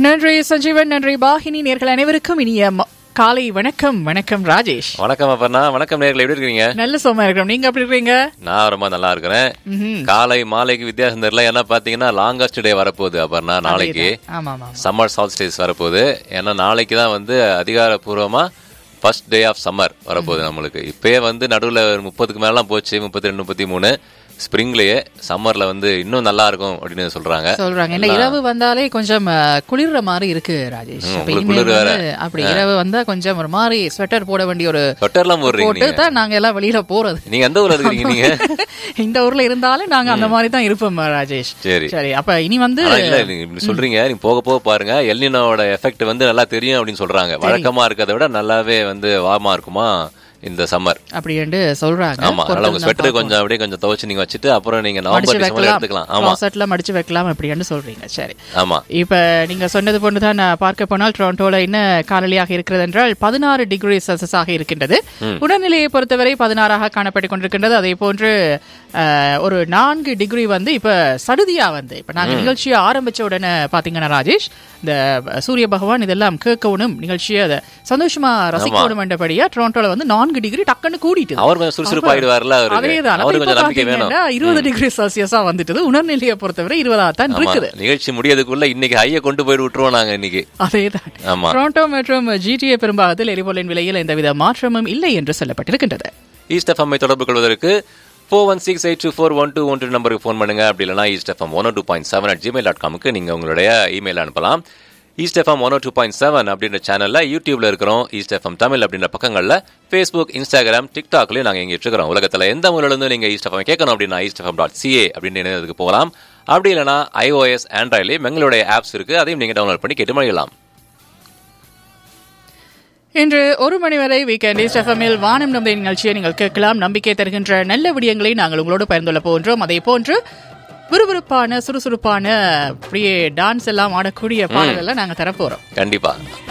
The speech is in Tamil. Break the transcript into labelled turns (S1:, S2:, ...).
S1: நன்றி சஞ்சீவன் நன்றி பாகினி நேர்கள் அனைவருக்கும் இனிய ம- காலை வணக்கம் வணக்கம் ராஜேஷ்
S2: வணக்கம் அப்பர்ணா வணக்கம் நேர்களை எப்படி இருக்கீங்க
S1: நல்ல சோமா இருக்கிறோம் நீங்க எப்படி இருக்கீங்க
S2: நான் ரொம்ப நல்லா இருக்கிறேன் காலை மாலைக்கு வித்தியாசம் தெரியல ஏன்னா பாத்தீங்கன்னா லாங்கஸ்ட் டே வரப்போகுது அப்பர்ணா நாளைக்கு
S1: ஆமா ஆமா
S2: சம்மர் சால்ஸ்டேஸ் வரப்போகுது ஏன்னா நாளைக்கு தான் வந்து அதிகாரப்பூர்வமா ஃபர்ஸ்ட் டே ஆஃப் சம்மர் வரப்போகுது நம்மளுக்கு இப்பயே வந்து நடுவில் முப்பதுக்கு மேலாம் போச்சு முப்பத்தி ரெண்டு முப்பத்தி மூணு ஸ்ப்ரிங்லயே சம்மர்ல வந்து இன்னும் நல்லா இருக்கும் அப்படின்னு சொல்றாங்க
S1: சொல்றாங்க என்ன இரவு வந்தாலே கொஞ்சம் அஹ், குளிர்ற மாதிரி இருக்கு ராஜேஷ்
S2: ம்,
S1: இப்ப
S2: உங்களுக்கு
S1: இனிமேல்
S2: குளிர்
S1: வந்து அப்படி இரவு வந்தா கொஞ்சம் ஒரு மாதிரி ஸ்வெட்டர் போட வேண்டிய ஒரு
S2: ஸ்வெட்டர்லாம் போடுறீங்க
S1: போட்டு
S2: நீங்க
S1: தான் நாங்க எல்லாம் வெளியில போறது
S2: நீங்க எந்த ஊர்ல இருக்கிறீங்க நீங்க
S1: இந்த ஊர்ல இருந்தாலும் நாங்க அந்த மாதிரி தான் இருப்போம் ராஜேஷ்
S2: சரி
S1: சரி அப்ப இனி வந்து
S2: ஆனா இல்ல நீங்க இப்படி சொல்றீங்க நீங்க போக போக பாருங்க எல்னினோட எஃபெக்ட் வந்து நல்லா தெரியும் அப்படின்னு சொல்றாங்க வழக்கமா இருக்கிறத விட நல்லாவே வந்து வாமா இருக்குமா இந்த சம்மர்
S1: அப்படி என்று சொல்றாங்க
S2: ஆமா அதனால உங்க ஸ்வெட்டர் கொஞ்சம் அப்படியே கொஞ்சம் துவைச்சு நீங்க வச்சுட்டு அப்புறம் நீங்க நவம்பர்
S1: மடிச்சு
S2: டிசம்பர்
S1: வைக்கலாம்
S2: எடுத்துக்கலாம் ஆமா
S1: கிளாசெட்ல மடிச்சு வைக்கலாம் அப்படின்னு சொல்றீங்க சரி
S2: ஆமா
S1: இப்ப நீங்க சொன்னது போன்றுதான் நான் பார்க்க போனால் டொரண்டோல என்ன காலநிலையாக இருக்கிறது என்றால் பதினாறு டிகிரி செல்சியஸ் ஆக இருக்கின்றது உடல்நிலையை பொறுத்தவரை பதினாறாக காணப்பட்டுக் கொண்டிருக்கின்றது அதே போன்று அஹ், ஒரு நான்கு டிகிரி வந்து இப்ப சடுதியா வந்து இப்ப நாங்க நிகழ்ச்சியை ஆரம்பிச்ச உடனே பாத்தீங்கன்னா ராஜேஷ் இந்த சூரிய பகவான் இதெல்லாம் கேட்கணும் நிகழ்ச்சியை அதை சந்தோஷமா ரசிக்கணும் என்றபடியா டொரண்டோல வந்து நான்கு டிகிரி டக்குன்னு கூடிட்டு
S2: அவர் கொஞ்சம் சுறுசுறுப்பாயிடுவார்ல அவருக்கு
S1: அதேதான் அப்ப
S2: அவருக்கு
S1: இப்ப
S2: கொஞ்சம் நம்பிக்கை வேணும்
S1: பாத்தீங்கன்னா இருபது டிகிரி செல்சியஸா வந்துட்டது உணர்நிலையை பொறுத்தவரை இருபதா தான்
S2: ஆமா
S1: இருக்குது
S2: நிகழ்ச்சி முடியறதுக்குள்ள இன்னைக்கு ஹைய கொண்டு போயிட்டு விட்டுருவோம் நாங்க இன்னைக்கு
S1: அதேதான்
S2: ஆமா
S1: டொரண்டோ மற்றும் ஜிடிஏ பெரும்பாகத்தில் எரிபொருளின் விலையில் எந்தவித மாற்றமும் இல்லை என்று சொல்லப்பட்டிருக்கின்றது
S2: ஈஸ்ட் எஃப்எம்ஐ தொடர்பு கொள்வதற்கு four one six eight two four one two one two நம்பருக்கு ஃபோன் பண்ணுங்க அப்படி இல்லைனா east FM one two point seven at Gmail dot காமுக்கு நீங்க உங்களுடைய இமெயில் அனுப்பலாம் east FM one two point seven அப்படின்ற சேனல்ல யூடியூப்ல இருக்கிறோம் ஈஸ்ட் எஃப்எம் தமிழ் அப்படின்ற பக்கங்கள்ல ஃபேஸ்புக் இன்ஸ்டாகிராம் டிக்டாக்லயும் நாங்க இங்க இருக்கிறோம் உலகத்துல எந்த மூலையில இருந்து நீங்க ஈஸ்ட் எஃப்எம் கேட்கணும் அப்படின்னா ஈஸ்ட் எஃப்எம் டாட் சிஏ அப்படின்னு இணையதுக்கு போகலாம் அப்படி இல்லைனா ஐஓஎஸ் ஆண்ட்ராய்ட்லயும் எங்களுடைய ஆப்ஸ் இருக்கு அதையும் நீங்க டவுன்லோட் பண்ணி கேட்டு மகிழலாம்
S1: இன்று ஒரு மணி வரை வீக்கெண்ட் ஈஸ்ட் எஃப்எம்மில் வானம் நம்பை நிகழ்ச்சியை நீங்கள் கேட்கலாம் நம்பிக்கை தருகின்ற நல்ல விடயங்களை நாங்கள் உங்களோடு பகிர்ந்துள்ள போன்றோம் அதே போன்று விறுவிறுப்பான சுறுசுறுப்பான அப்படியே டான்ஸ் எல்லாம் ஆடக்கூடிய பாடல்கள் எல்லாம் நாங்க தரப்போறோம்
S2: கண்டிப்பா